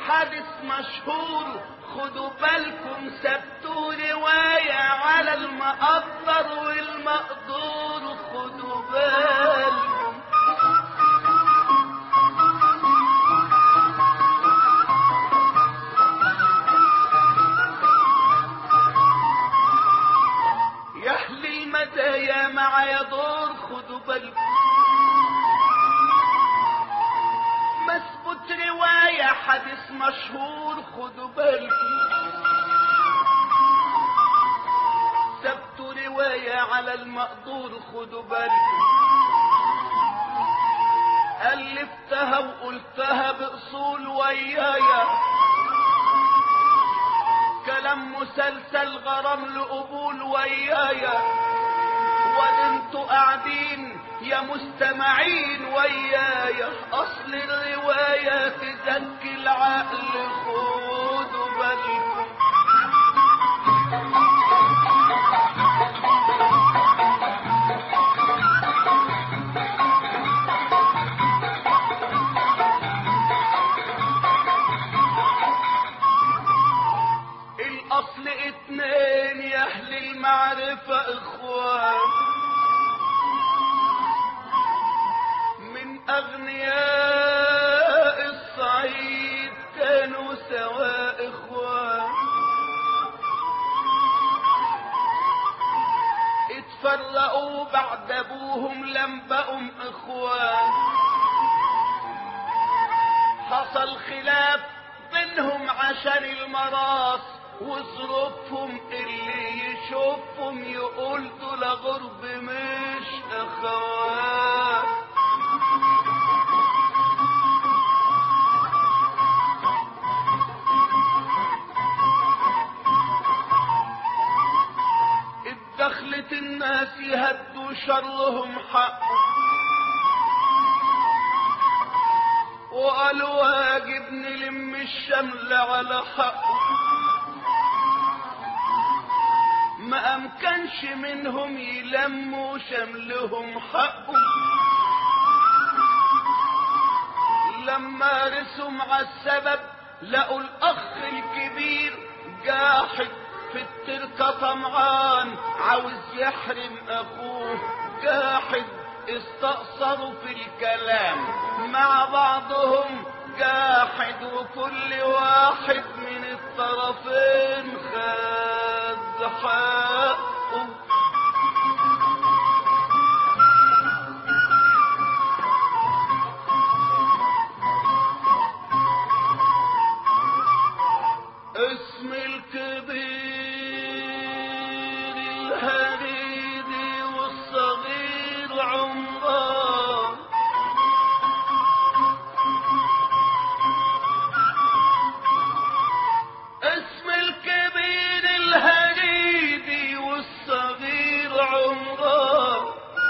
حادث مشهور خدوا بالكم سبتوا رواية على المقدر والمقدور خدوا بالكم يا اهل المدايا معايا دور خدوا بالكم مثبت رواية حديث مشهور خدوا بالكم سبتوا رواية على المقدور خدوا بالكم ألفتها وقلتها بأصول ويايا كلام مسلسل غرام لقبول ويايا وانتوا قاعدين يا مستمعين ويايا اصل الرواية تزكي العقل خدوا بالكم الاصل اتنين يا اهل المعرفة اخوان من اغنياء الصعيد كانوا سواء اخوان اتفرقوا بعد ابوهم لم بقوا اخوان حصل خلاف بينهم عشان المراس وظروفهم اللي يشوفهم يقول دول غرب مش اخوات اتدخلت الناس يهدوا شرهم حق وقالوا واجب نلم الشمل على حقه ما امكنش منهم يلموا شملهم حقه لما رسم على السبب لقوا الاخ الكبير جاحد في التركة طمعان عاوز يحرم اخوه جاحد استقصروا في الكلام مع بعضهم جاحد وكل واحد من الطرفين خد حقه اسم الكبير الهريدي والصغير عمران اسم الكبير الهريدي والصغير عمران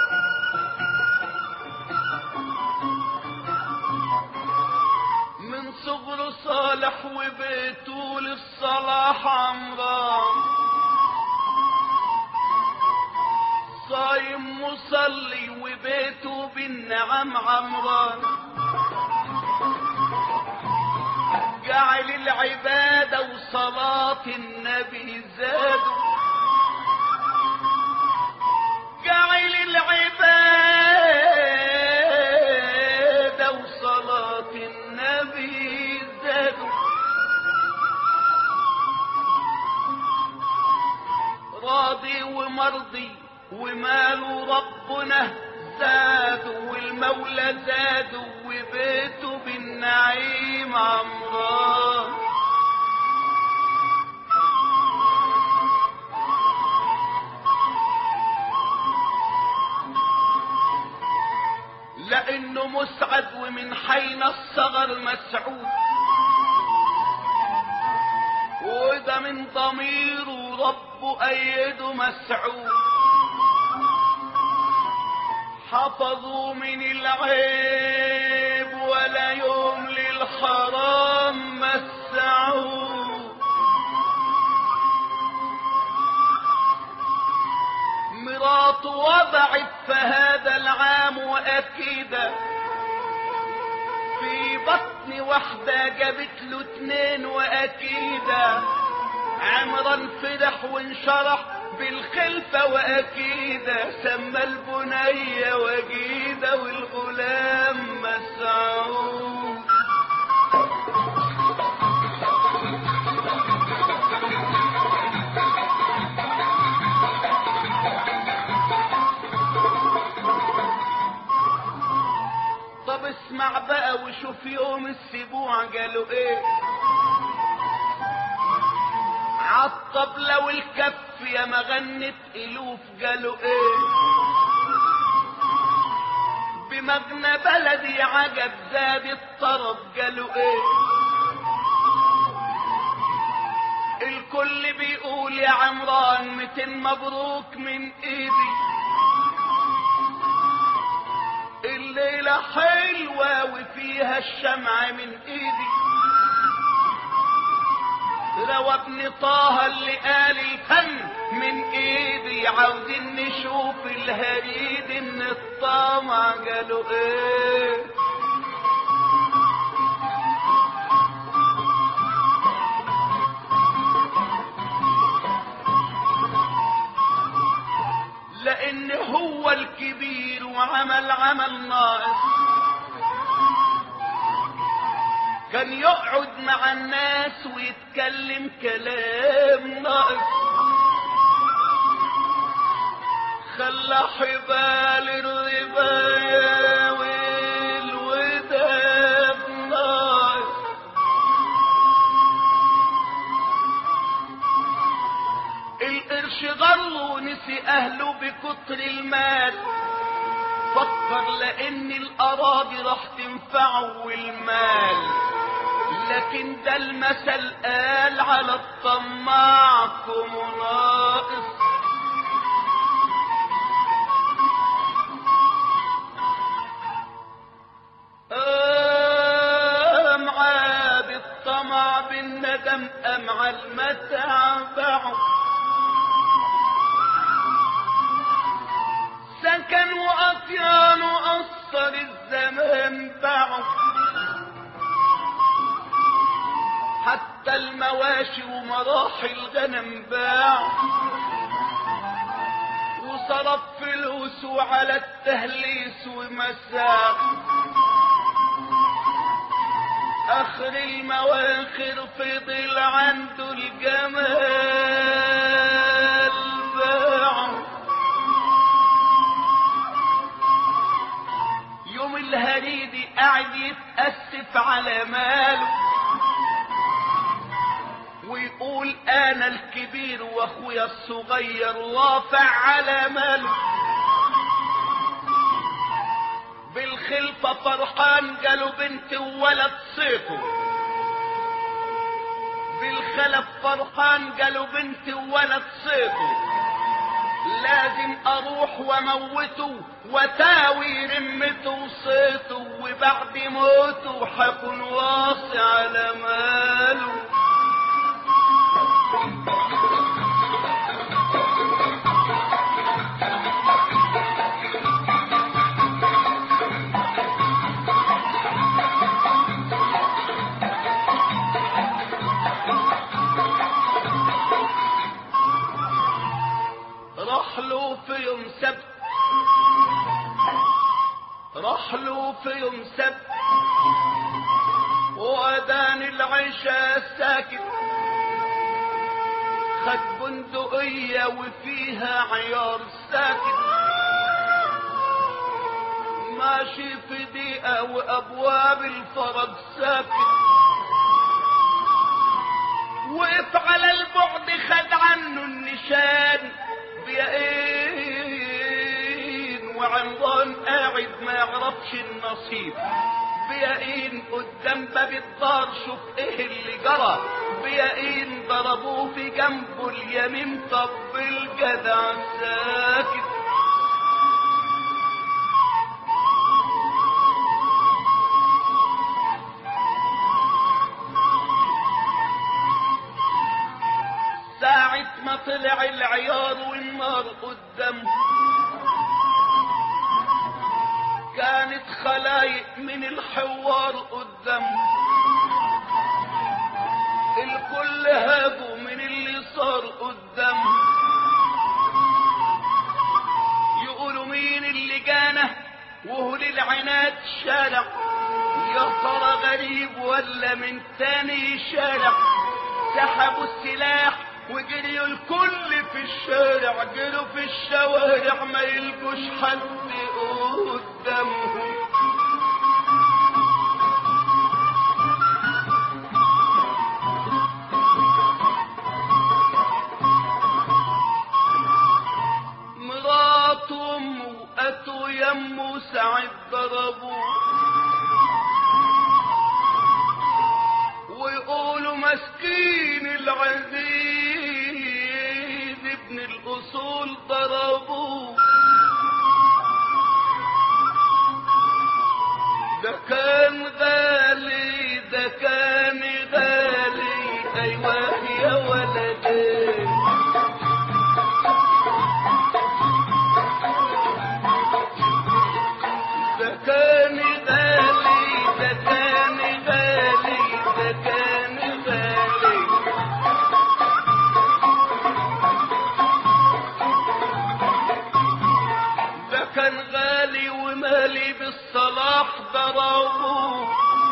من صغر صالح وبيته للصلاح عمران صايم مصلي وبيته بالنعم عمران جعل العبادة وصلاة النبي زادوا جعل العبادة وصلاة النبي زادوا راضي ومرضي وماله ربنا زادوا والمولى زادوا وبيته بالنعيم عمران لانه مسعد ومن حين الصغر مسعود وده من ضميره ربه ايده مسعود حفظوا من العيب ولا يوم للحرام مسعوه مراته وضعت فهذا العام واكيدا في بطن بطن واحدة جابت له اتنين واكيدة عمران فرح وانشرح بالخلفة واكيدة سمى البنية وجيدة والغلام مسعود طب اسمع بقى وشوف يوم السبوع قالوا ايه عالطبلة والكف يا ما غنت الوف قالوا ايه بمغنى بلدي عجب زاد الطرب قالوا ايه الكل بيقول يا عمران متين مبروك من ايدي الليلة حلوة وفيها الشمع من ايدي روى ابن طه اللي قال الفن من ايدي عاوزين نشوف الهريد ان الطمع قالوا ايه لان هو الكبير وعمل عمل ناقص كان يقعد مع الناس ويتكلم كلام ناقص خلى حبال الرباية والوداد ناقص القرش غله ونسي اهله بكتر المال فكر لان الاراضي راح تنفعه والمال لكن ده المثل قال على الطماع كم ناقص أم عاد الطمع بالندم أم على المتاع باعه سكن وأطيان وأثر الزمان باعه حتى المواشي ومراحي الغنم باع وصرف فلوسه على التهليس ومساق اخر المواخر فضل عنده الجمال باع يوم الهريدي قاعد يتأسف على ماله ويقول انا الكبير واخويا الصغير رافع على ماله بالخلفة فرحان قالوا بنت وولد صيته بالخلف فرحان قالوا بنت وولد صيته لازم اروح واموته وتاوي رمته وصيته وبعد موته حكون واصي على ماله راح له في يوم سبت راح له في يوم سبت وأذان العشاء ساكت خد بندقية وفيها عيار ساكت ماشي في ضيقة وأبواب الفرج ساكت وقف على البعد خد عنه النشان بيقين وعمران قاعد ما يعرفش النصيب بيقين قدام باب الدار شوف ايه اللي جرى بيقين ضربوه في جنبه اليمين طب الجدع ساكت ساعة ما طلع العيار والنار قدامه كانت خلايق من الحوار قدامهم الكل هابوا من اللي صار قدامهم يقولوا مين اللي جانا وهو للعناد شارع يا ترى غريب ولا من تاني شارع سحبوا السلاح وجريوا الكل في الشارع جروا في الشوارع ما يلقوش حد قدامهم مرات امه اتوا يمه سعد ضربوه ويقولوا مسكين العزيز ابن الاصول ضربوه ده كان غالي ده كان غالي ايوه يا ولدي ده كان غالي ده كان غالي ده كان غالي ده كان غالي ومالي بالصلاح ضربوه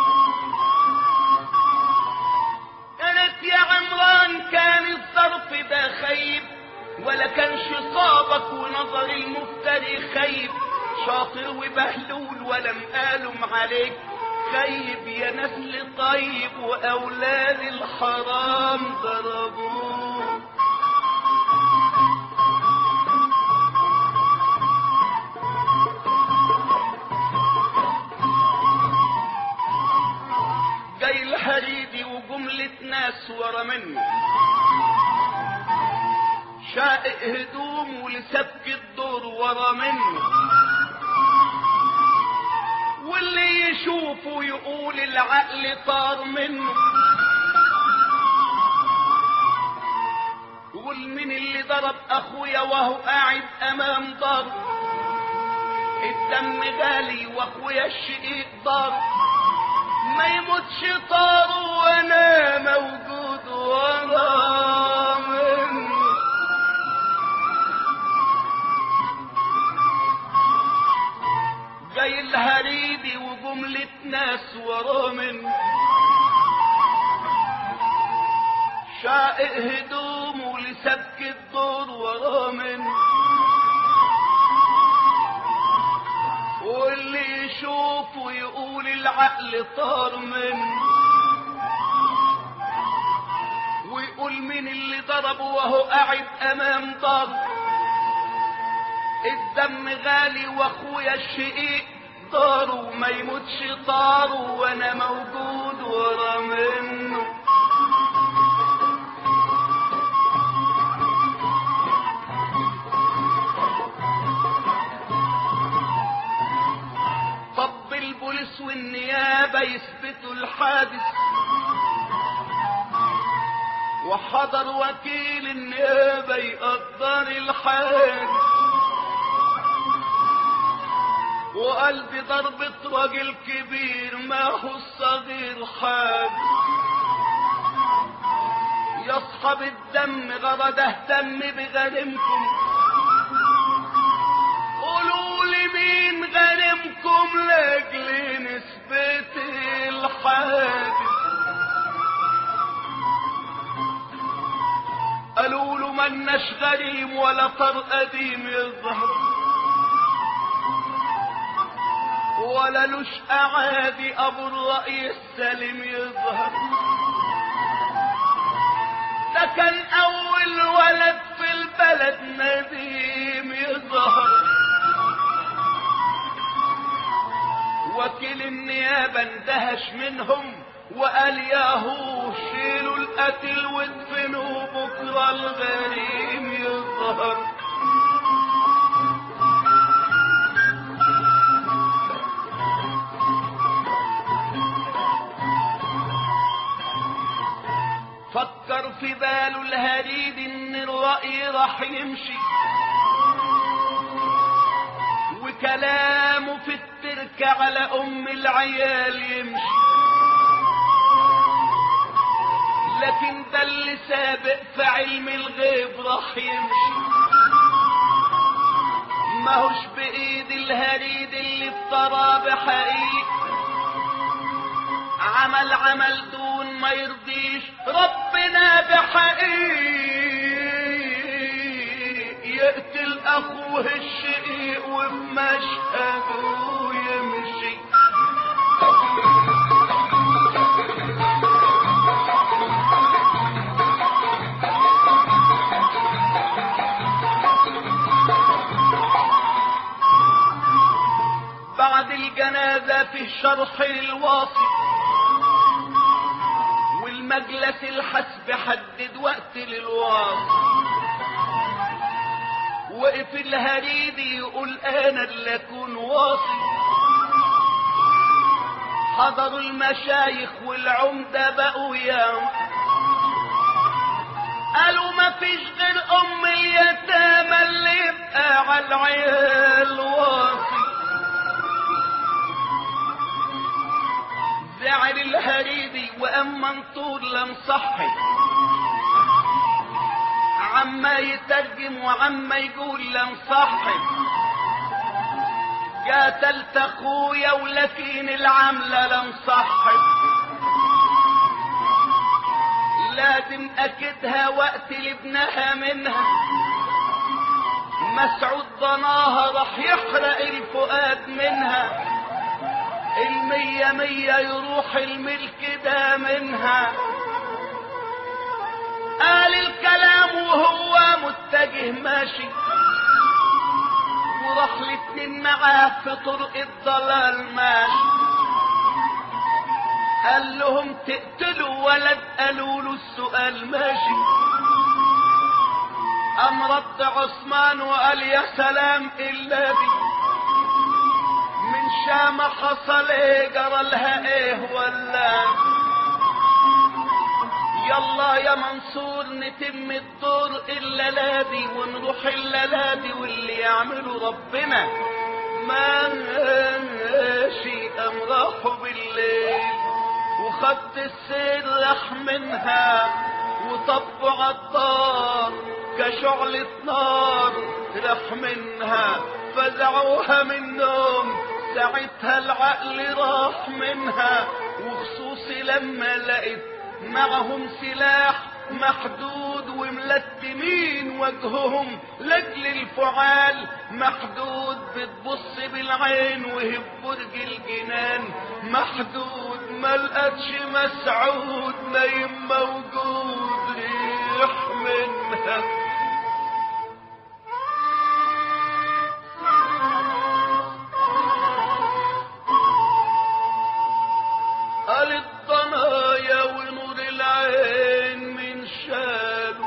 كانت يا عمران كان الظرف ده خيب ولا كانش صابك ونظر المفتري خيب شاطر وبهلول ولا مقالم عليك خيب يا نسل طيب واولاد الحرام ضربوه جاي الحريدي وجملة ناس ورا منه شائق هدوم ولسبك الدور ورا منه واللي يشوفه يقول العقل طار منه يقول مين اللي ضرب اخويا وهو قاعد امام دار الدم غالي واخويا الشقيق ضار ما يموتش طار وانا موجود ورا منه جاي الهريبي وجملة ناس ورا منه شائق هدومه لسبك الدور ورا منه واللي يشوفه يقول العقل طار منه ويقول مين اللي ضربه وهو قاعد امام دار الدم غالي واخويا الشقيق داره ما يموتش طاره وانا موجود ورا منه طب البوليس والنيابة يثبتوا الحادث وحضر وكيل النيابة يقدر الحادث وقال دي ضربة راجل كبير ما هو الصغير حادث يا اصحاب الدم غرض اهتم بغنمكم قولوا لي مين غنمكم لاجل نسبة الحادث قالوا له ملناش غريم ولا طر قديم يظهر ولا لوش اعادي ابو الرأي السليم يظهر ده كان اول ولد في البلد نديم يظهر وكيل النيابة اندهش منهم وقال ياهو شيلوا القتل وادفنوا بكرة الغريم يظهر فكر في باله الهريد ان الرأي راح يمشي وكلامه في التربية يبكى على ام العيال يمشي لكن ده اللي سابق في علم الغيب راح يمشي ماهوش بايد الهريد اللي افترى بحقيق عمل عمل دون ما يرضيش ربنا بحقيق يقتل اخوه الشقيق وفي مشهده يمشي بعد الجنازة في شرح للواصي والمجلس الحسب حدد وقت للواصي وقف الهريدي يقول انا اللي اكون واصي حضروا المشايخ والعمدة بقوا يوم قالوا ما فيش غير ام اليتامى اللي يبقى على العيال واصي زعل الهريدي وقام منطور لم صحي عما يترجم وعما يقول لم صحي قاتلت اخويا ولكن العملة لم صحي لازم اكدها وقت لابنها منها مسعود ضناها راح يحرق الفؤاد منها المية مية يروح الملك ده منها قال الكلام وهو متجه ماشي وراح الاتنين معاه في طرق الضلال ماشي قال لهم تقتلوا ولد قالوا له السؤال ماشي قام رد عثمان وقال يا سلام الا بي من شام حصل ايه جرى لها ايه ولا يلا يا منصور نتم الدور الليلادي ونروح الليلادي واللي يعمله ربنا ماشي قام راحوا بالليل وخد السير راح منها وطبوا عالدار كشعلة نار راح منها فزعوها من النوم ساعتها العقل راح منها وخصوصي لما لقيت معهم سلاح محدود وملتمين وجههم لاجل الفعال محدود بتبص بالعين وهي برج الجنان محدود ما لقتش مسعود نايم موجود ريح منها قال الضنايا ونور العين من شاله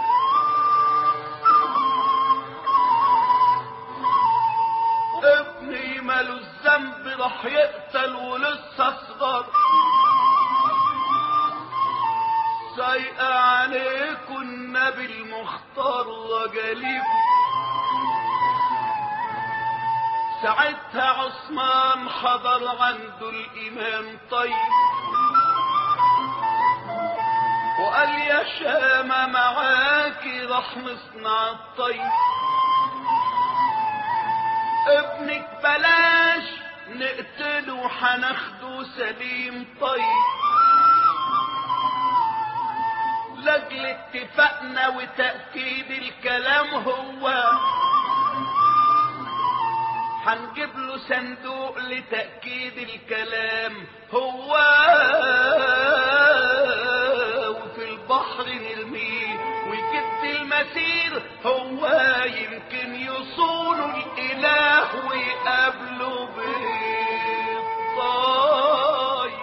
ابني ماله الذنب راح يقتل ولسه اصغر سايقة عليكم النبي المختار وجليكم ساعتها عثمان حضر عنده الإمام طيب وقال يا شامة معاكي راح نصنع الطيب ابنك بلاش نقتله حناخده سليم طيب لاجل اتفاقنا وتأكيد الكلام هو هنجيب له صندوق لتأكيد الكلام هو وفي البحر نرميه ويكد المسير هو يمكن يصول الإله ويقابله بالطاير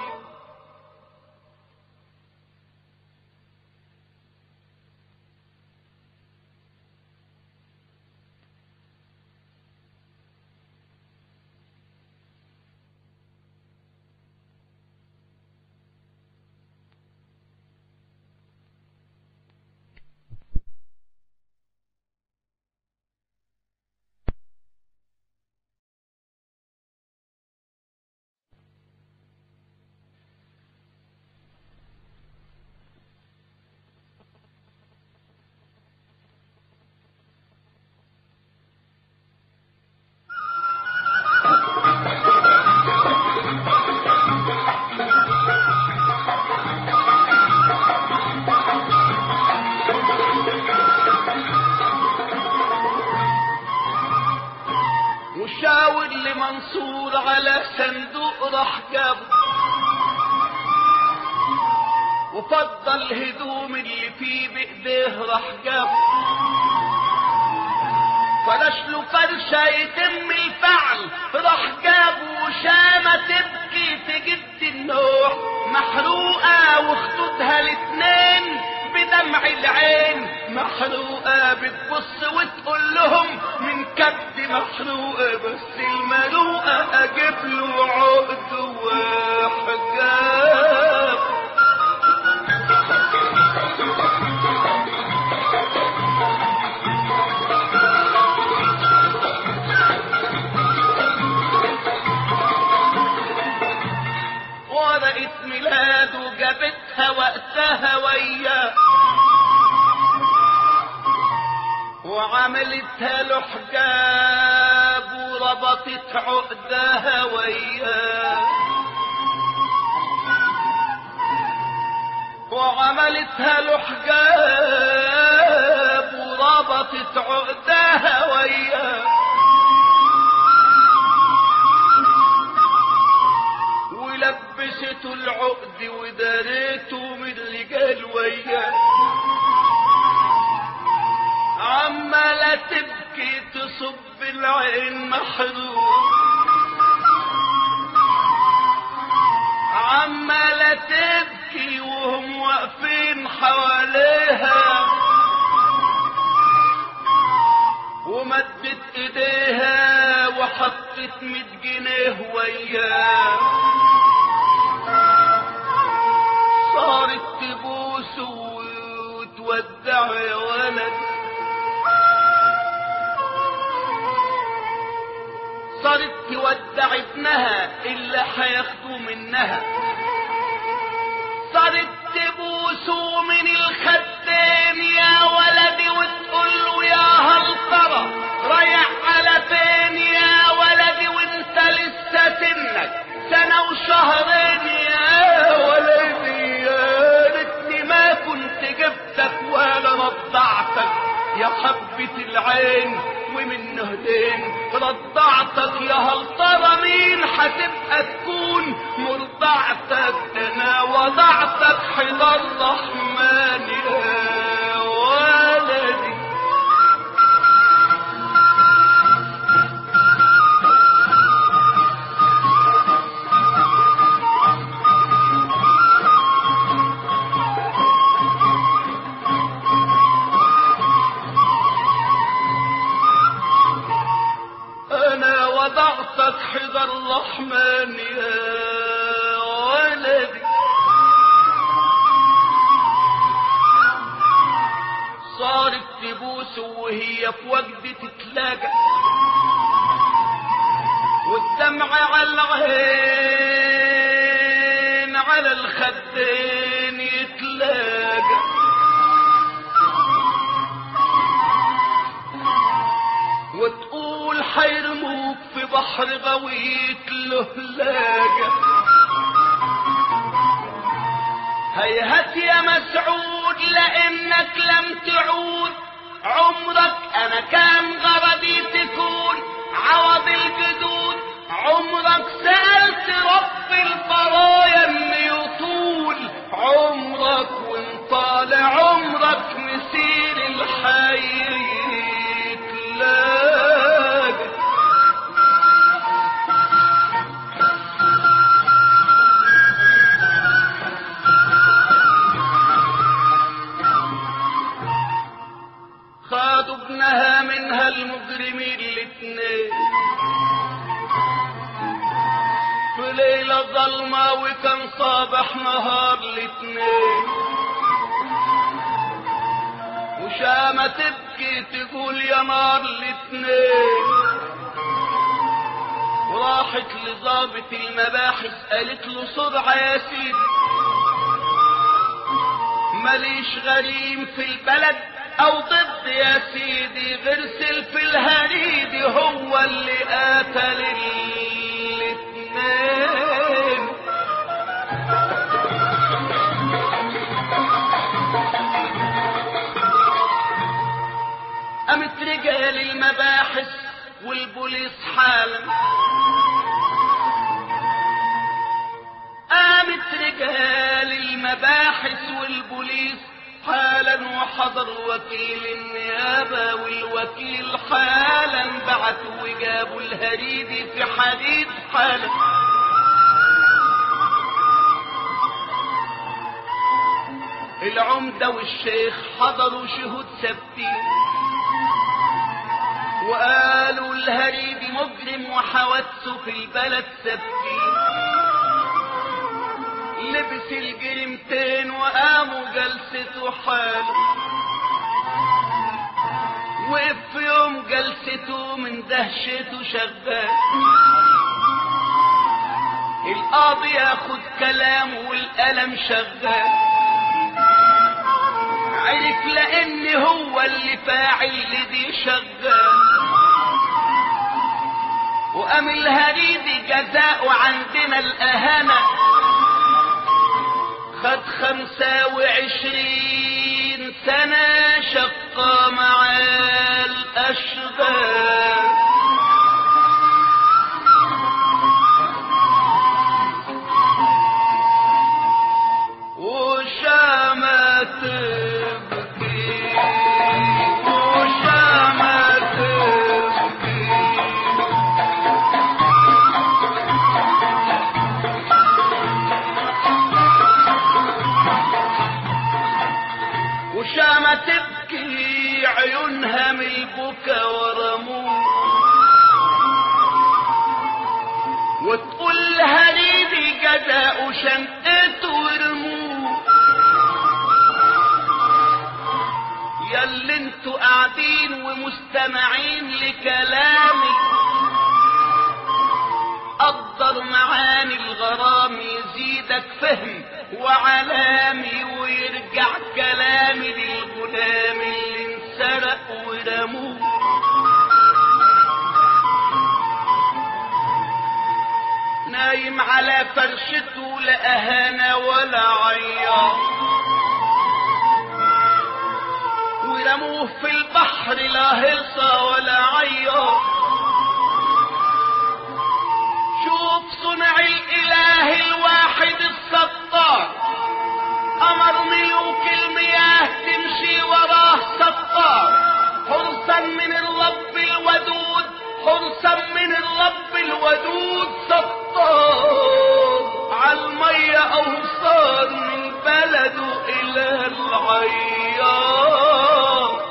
على صندوق راح جابه وفضل الهدوم اللي فيه بايديه راح جابه فرش له فرشة يتم الفعل راح جابه وشامة تبكي تجد النوح محروقة وخدودها الاتنين بدمع العين محروقة بتبص وتقول لهم من كبد محروقة بس المروقة اجيب له عقد وحجاب ورقة ميلاده جابتها وقتها وياه وعملتها له حجاب وربطت عقدها وياه وعملتها له حجاب وربطت عقدها وياه ولبسته العقد وداريته من رجال وياه عمالة تبكي تصب العين محروق عمالة تبكي وهم واقفين حواليها ومدت ايديها وحطت ميت جنيه وياه صارت تبوس وتودع يا ولد صارت تودع ابنها اللي هياخدوه منها صارت تبوسه من الخدين يا ولدي وتقول له يا هل ترى رايح على فين يا ولدي وانت لسه سنك سنة وشهرين يا ولدي يا ريتني ما كنت جبتك ولا رضعتك يا حبة العين ومن هدين رضعتك يا هل ترى مين هتبقى تكون مرضعتك انا وضعتك حضر الرحمن يا ولدي انا وضعتك حذر الرحمن يا ولدي صارت تبوس وهي في وجد تتلاقى والدمع على العين على الخدين يتلاقى وتقول حيرموك في بحر غويت له لاجة هيهات يا مسعود لانك لم تعود عمرك انا كان غرضي تكون عوض الجدود عمرك سألت رب البرايا ان يطول عمرك وان طال عمرك مسير الحي يتلاقى خدوا ابنها منها المجرمين الاتنين في ليلة ظلمة وكان صباح نهار الاتنين وشامة تبكي تقول يا نار الاتنين وراحت لضابط المباحث قالت له سرعة يا سيدي ماليش غريم في البلد او ضد يا سيدي غير سلف الهريدي هو اللي قتل الاتنين قامت رجال المباحث والبوليس حالا البوليس حالا وحضر وكيل النيابة والوكيل حالا بعتوا وجابوا الهريدي في حديد حالا العمدة والشيخ حضروا شهود ثابتين وقالوا الهريدي مجرم وحوادثه في البلد ثابتين لبس الجريمتين وقاموا جلسته حاله وقف في يوم جلسته من دهشته شغال القاضي ياخد كلامه والقلم شغال عرف لان هو اللي فاعل لدي شغال وقام الهريدي جزاؤه عندنا الاهانه خد خمسة وعشرين سنة شقة مع الأشغال وشامة تبكي وشامة تبكي وشامة تبكي عيونها من البكا ورموه وتقول هريدي جزاء شنقته ورموه يا اللي انتوا قاعدين ومستمعين لكلامي قدر معاني الغرام يزيدك فهم وعلامي ويرجع كلامي للغلام اللي انسرق ورموه نايم على فرشته لا اهانة ولا عياط ورموه في البحر لا هيصة ولا عياط شوف صنع الاله الواحد الستار امر ملوك المياه تمشي وراه ستار حرصا من الرب الودود حرصا من الرب الودود ستار عالمية اوصار من بلده الى العيار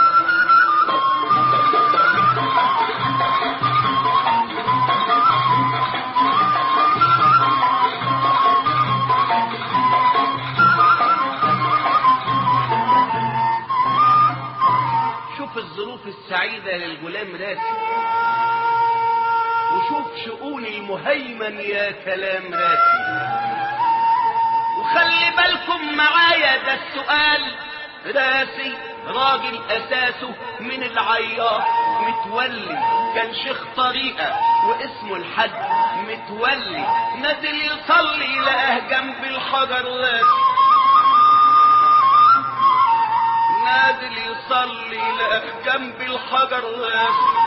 شوف الظروف السعيدة للغلام راسي وشوف شؤون المهيمن يا كلام راسي وخلي بالكم معايا ده السؤال راسي راجل اساسه من العيار متولي كان شيخ طريقة واسمه الحج متولي نازل يصلي لقاه جنب الحجر راسي نازل يصلي لقاه جنب الحجر راسي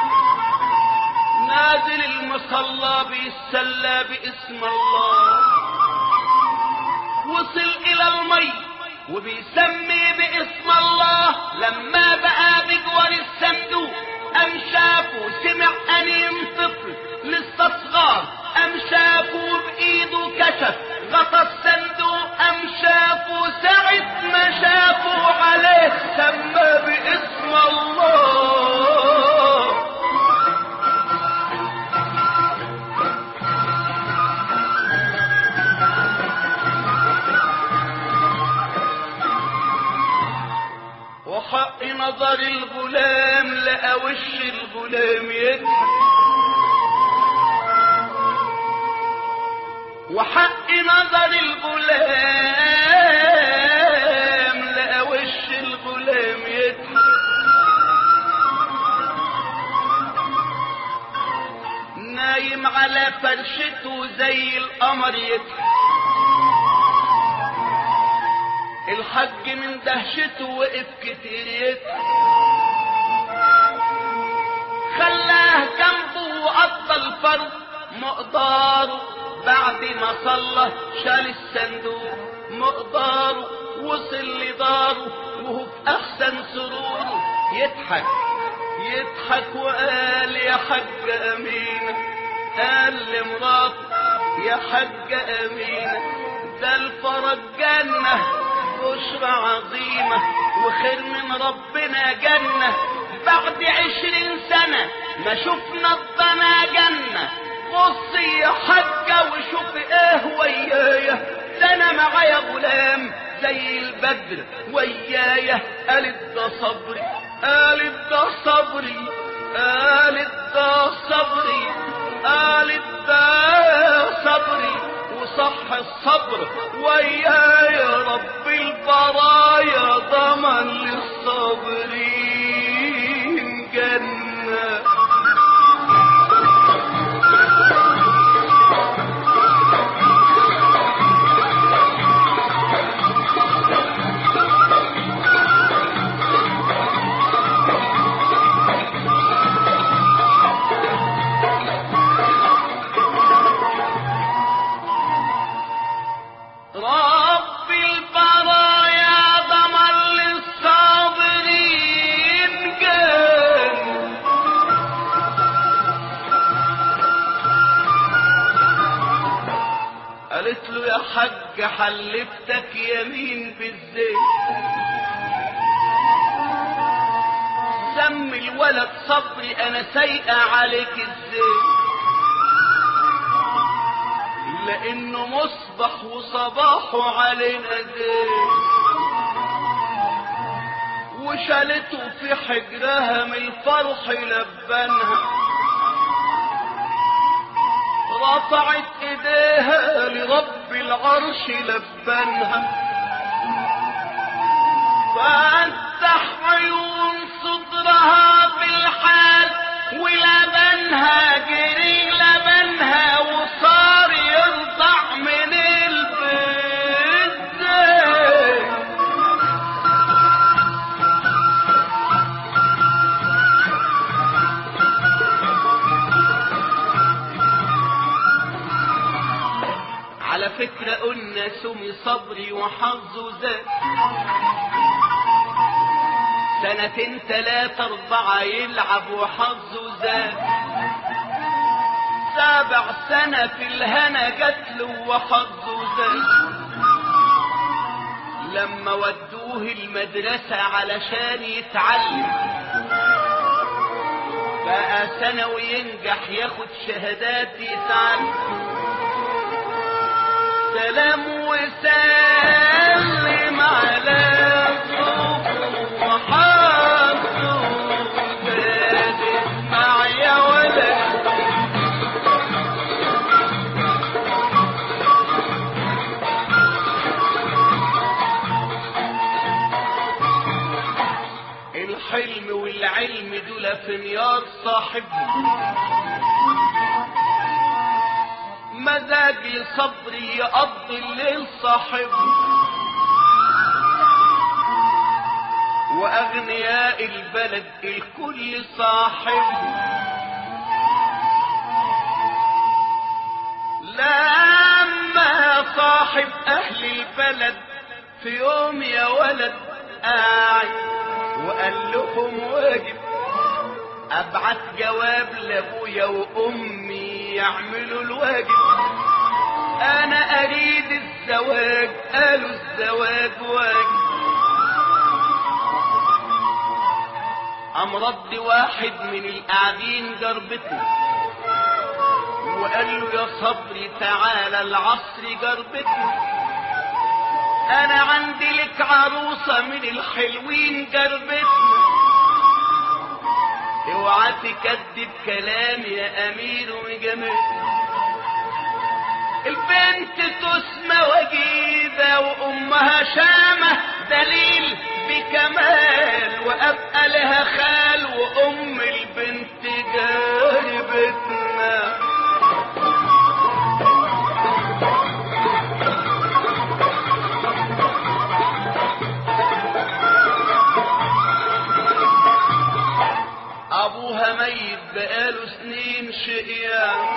نازل المصلى بيتسلى باسم الله وصل الى المي وبيسمي باسم الله لما بقى بجوار الصندوق ام شافه سمع انين طفل لسه صغار ام شافه بايده كشف غطى الصندوق ام شافه ساعة ما شافه عليه سمى باسم الله وحق نظر الغلام لقى وش الغلام يضحك وحق نظر الغلام لقى وش الغلام يضحك نايم على فرشته زي القمر يضحك الحج من دهشته وقف كتير يضحك خلاه جنبه وقضى الفرض مقداره بعد ما صلى شال الصندوق مقداره وصل لداره وهو في احسن سروره يضحك يضحك وقال يا حاج امينه قال لمراته يا حاج امينه ده الفرج جنه بشرى عظيمه وخير من ربنا جنه بعد عشرين سنه ما شفنا الضنا جنه بصي يا حاجه وشوف ايه ويايا ده انا معايا غلام زي البدر ويايا قالت ده صبري قالت ده صبري قالت ده صبري قالت ده صبري وصح الصبر ويايا رب البرايا ضمن للصابرين جنة رب البرايا ضمن للصابرين جنة قالت له يا حاج حلفتك يمين بالزيت سم الولد صبري انا سايقه عليك الزيت لانه مصبح وصباحه علينا زيت وشالته في حجرها من الفرح لبنها رفعت ايديها لرب العرش لبنها فافتح عيون صدرها بالحال ولبنها جري لبنها وصار يرضع من البيت على فكرة قلنا سمي صبري وحظه زاد سنتين تلاتة أربعة يلعب وحظه زاد سابع سنة في الهنا جاتله وحظه زاد لما ودوه المدرسة علشان يتعلم بقى ثانوي ينجح ياخد شهادات يتعلم سلام وسلم على صوته وحظه زاد اسمع يا ولد الحلم والعلم دول في نيار صاحبهم مزاجي صبري يقضي الليل صاحبه واغنياء البلد الكل صاحبه لما صاحب اهل البلد في يوم يا ولد قاعد وقال لهم واجب ابعت جواب لابويا وامي يعملوا الواجب انا اريد الزواج قالوا الزواج واجب قام رد واحد من القاعدين جربته وقال له يا صبري تعالى العصر جربته انا عندي لك عروسة من الحلوين جربتنا اوعى تكذب كلام يا امير وجمال البنت تسمى وجيدة وامها شامة دليل بكمال وابقى لها خال وام البنت جاربتنا ابوها ميت بقاله سنين شقيان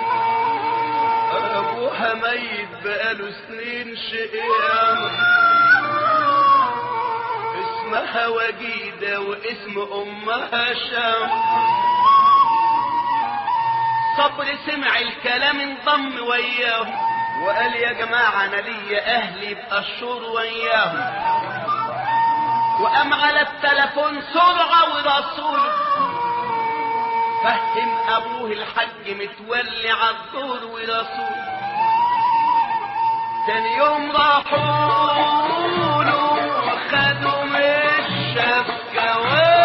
ابوها ميت بقاله سنين شقيان اسمها وجيدة واسم امها شام صبر سمع الكلام انضم وياهم وقال يا جماعة انا ليا اهلي باشور وياهم وقام على التلفون سرعة ورسول فهم ابوه الحج متولي عالدور ورسول تاني يوم راحوا له وخدوا من الشبكة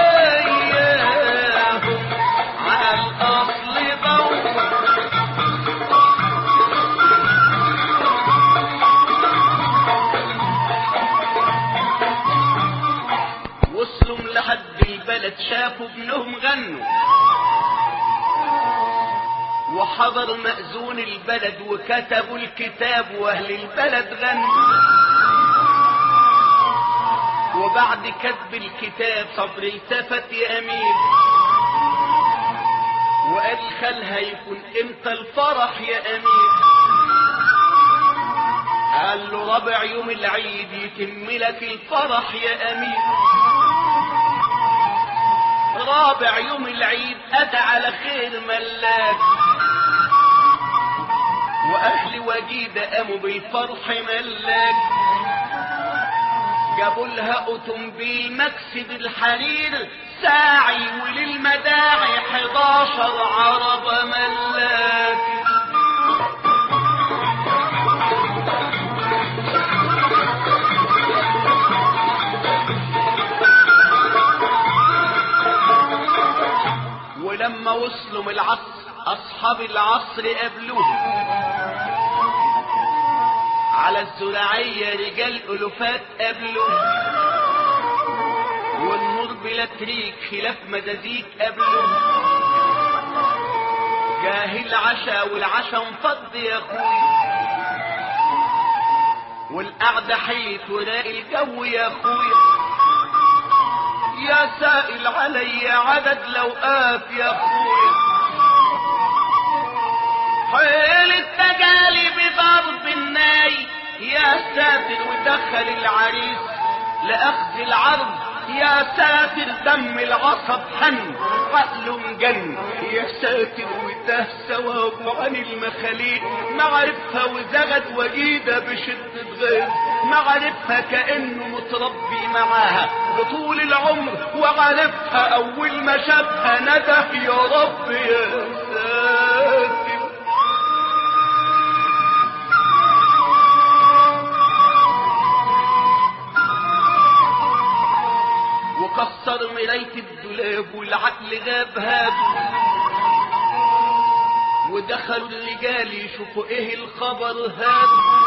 وياهم على الأصل ضوء وصلوا لحد البلد شافوا ابنهم غنوا وحضر مأذون البلد وكتبوا الكتاب واهل البلد غنوا وبعد كتب الكتاب صبر التفت يا امير وقال خالها يكون امتى الفرح يا امير قال له ربع يوم العيد يتم لك الفرح يا امير رابع يوم العيد اتى على خير ملاك واهل وجيدة قاموا بالفرح ملاك جابوا لها اوتومبيل مكسب الحرير ساعي وللمداعي 11 عربة ملاك ولما وصلوا من العصر اصحاب العصر قابلوهم على الزراعية رجال ألوفات قبلهم والنور بلا تريك خلاف مزازيك قبلهم جاه العشاء والعشاء انفض يا اخويا والقعدة حيت وراقي الجو يا اخويا يا سائل علي عدد لوقات يا اخويا حيل التجالي بضرب الناي يا ساتر ودخل العريس لأخذ العرض يا ساتر دم العصب حن عقله مجن يا ساتر وده ثواب عن المخاليق معرفها وزغد وجيدة بشدة غيظ معرفها كأنه متربي معاها بطول العمر وعرفها أول ما شافها نده يا رب يا ساتر وكسر مراية الدولاب والعقل غاب هاته ودخلوا الرجال يشوفوا ايه الخبر هاته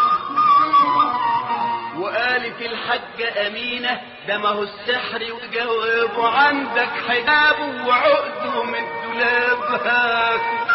وقالت الحاجة أمينة ده ما هو السحر وجوابه عندك حجابه وعقده من الدولاب هاته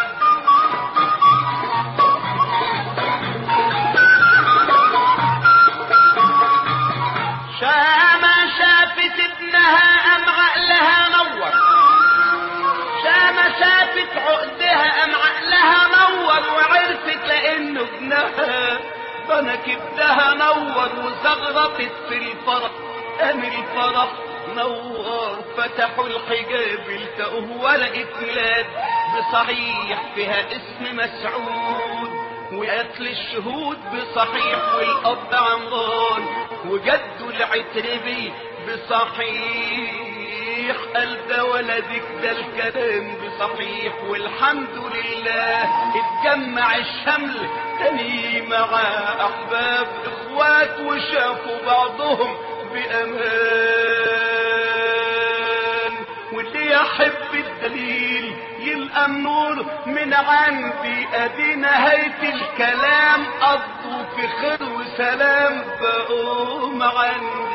شاما شافت ابنها ام عقلها نور شاما شافت عقدها ام عقلها نور وعرفت لانه ابنها بنا كبدها نور وزغرطت في الفرح ام الفرح نور فتحوا الحجاب التقوه ولقت ميلاد بصحيح فيها اسم مسعود وقتل الشهود بصحيح والاب عمران وجده العتربي بصحيح قال ده ولدك ده الكلام بصحيح والحمد لله اتجمع الشمل تاني مع احباب اخوات وشافوا بعضهم بامان واللي يحب الدليل يلقى النور من عندي ادي نهاية الكلام قضوا في خير وسلام بقوم عندي